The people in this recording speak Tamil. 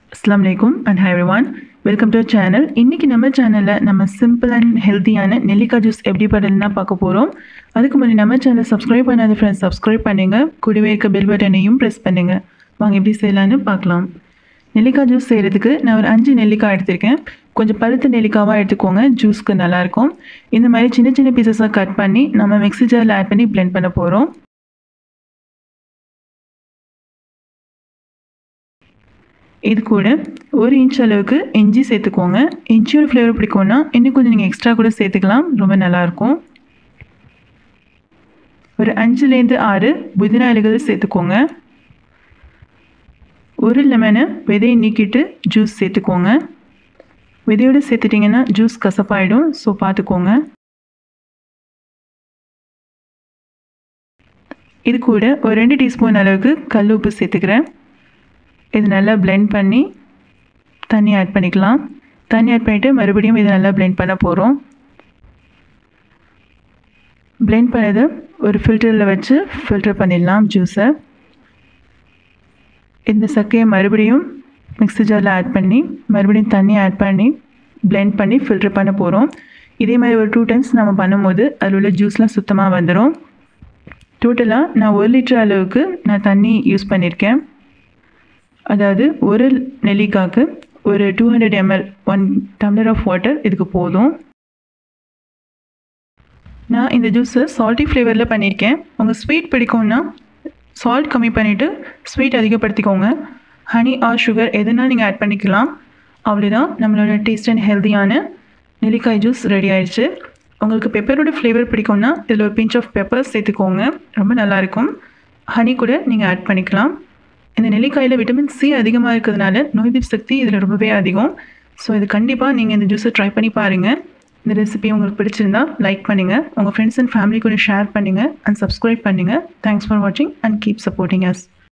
அஸ்லாம் வலைக்கும் and hi one welcome to channel இன்றைக்கி நம்ம சேனலில் நம்ம சிம்பிள் அண்ட் ஹெல்த்தியான நெல்லிக்காய் ஜூஸ் எப்படி பண்ணலாம் பார்க்க போகிறோம் அதுக்கு முன்னாடி நம்ம சேனல் சப்ஸ்கிரைப் பண்ணாத ஃப்ரெண்ட்ஸ் சப்ஸ்கிரைப் பண்ணுங்கள் கூடவே இருக்க பெல் பட்டனையும் ப்ரெஸ் பண்ணுங்கள் வாங்க எப்படி செய்யலான்னு பார்க்கலாம் நெல்லிக்காய் ஜூஸ் செய்கிறதுக்கு நான் ஒரு அஞ்சு நெல்லிக்காய் எடுத்திருக்கேன் கொஞ்சம் பழுத்த நெல்லிக்காவாக எடுத்துக்கோங்க ஜூஸ்க்கு நல்லாயிருக்கும் இந்த மாதிரி சின்ன சின்ன பீசஸாக கட் பண்ணி நம்ம மிக்ஸி ஜாரில் ஆட் பண்ணி பிளெண்ட் பண்ண போகிறோம் இது கூட ஒரு இன்ச் அளவுக்கு இஞ்சி சேர்த்துக்கோங்க இஞ்சியோட ஃப்ளேவர் பிடிக்கும்னா இன்னும் கொஞ்சம் நீங்கள் எக்ஸ்ட்ரா கூட சேர்த்துக்கலாம் ரொம்ப நல்லாயிருக்கும் ஒரு அஞ்சுலேருந்து ஆறு புதினா இலைகள் சேர்த்துக்கோங்க ஒரு லெமனை விதையை நீக்கிட்டு ஜூஸ் சேர்த்துக்கோங்க விதையோடு சேர்த்துட்டிங்கன்னா ஜூஸ் கசப்பாயிடும் ஸோ பார்த்துக்கோங்க இது கூட ஒரு ரெண்டு டீஸ்பூன் அளவுக்கு கல் உப்பு சேர்த்துக்கிறேன் இது நல்லா பிளெண்ட் பண்ணி தண்ணி ஆட் பண்ணிக்கலாம் தண்ணி ஆட் பண்ணிவிட்டு மறுபடியும் இதை நல்லா பிளெண்ட் பண்ண போகிறோம் பிளெண்ட் பண்ணது ஒரு ஃபில்டரில் வச்சு ஃபில்டர் பண்ணிடலாம் ஜூஸை இந்த சக்கையை மறுபடியும் மிக்ஸி ஜாரில் ஆட் பண்ணி மறுபடியும் தண்ணி ஆட் பண்ணி பிளெண்ட் பண்ணி ஃபில்டர் பண்ண போகிறோம் இதே மாதிரி ஒரு டூ டைம்ஸ் நம்ம பண்ணும்போது அதில் உள்ள ஜூஸ்லாம் சுத்தமாக வந்துடும் டோட்டலாக நான் ஒரு லிட்டர் அளவுக்கு நான் தண்ணி யூஸ் பண்ணியிருக்கேன் அதாவது ஒரு நெல்லிக்காய்க்கு ஒரு two hundred ML one tumbler of water இதுக்கு போதும் நான் இந்த ஜூஸை சால்ட்டி ஃப்ளேவரில் பண்ணியிருக்கேன் உங்கள் ஸ்வீட் பிடிக்கும்னா சால்ட் கம்மி பண்ணிவிட்டு ஸ்வீட் அதிகப்படுத்திக்கோங்க ஹனி ஆர் சுகர் எதுனாலும் நீங்கள் ஆட் பண்ணிக்கலாம் அவ்வளோதான் நம்மளோட டேஸ்ட் அண்ட் ஹெல்த்தியான நெல்லிக்காய் ஜூஸ் ரெடி ஆயிடுச்சு உங்களுக்கு பெப்பரோட ஃப்ளேவர் பிடிக்கும்னா இதில் ஒரு பிஞ்ச் ஆஃப் பெப்பர் சேர்த்துக்கோங்க ரொம்ப நல்லாயிருக்கும் ஹனி கூட நீங்கள் ஆட் பண்ணிக்கலாம் இந்த நெல்லிக்காயில் விட்டமின் சி அதிகமாக இருக்கிறதுனால நோய் எதிர்ப்பு சக்தி இதில் ரொம்பவே அதிகம் ஸோ இது கண்டிப்பாக நீங்கள் இந்த ஜூஸை ட்ரை பண்ணி பாருங்கள் இந்த ரெசிபி உங்களுக்கு பிடிச்சிருந்தா லைக் பண்ணுங்கள் உங்கள் ஃப்ரெண்ட்ஸ் அண்ட் ஃபேமிலி கூட ஷேர் பண்ணுங்கள் அண்ட் சப்ஸ்கிரைப் பண்ணுங்கள் தேங்க்ஸ் ஃபார் வாட்சிங் அண்ட் கீப் சப்போர்ட்டிங் அஸ்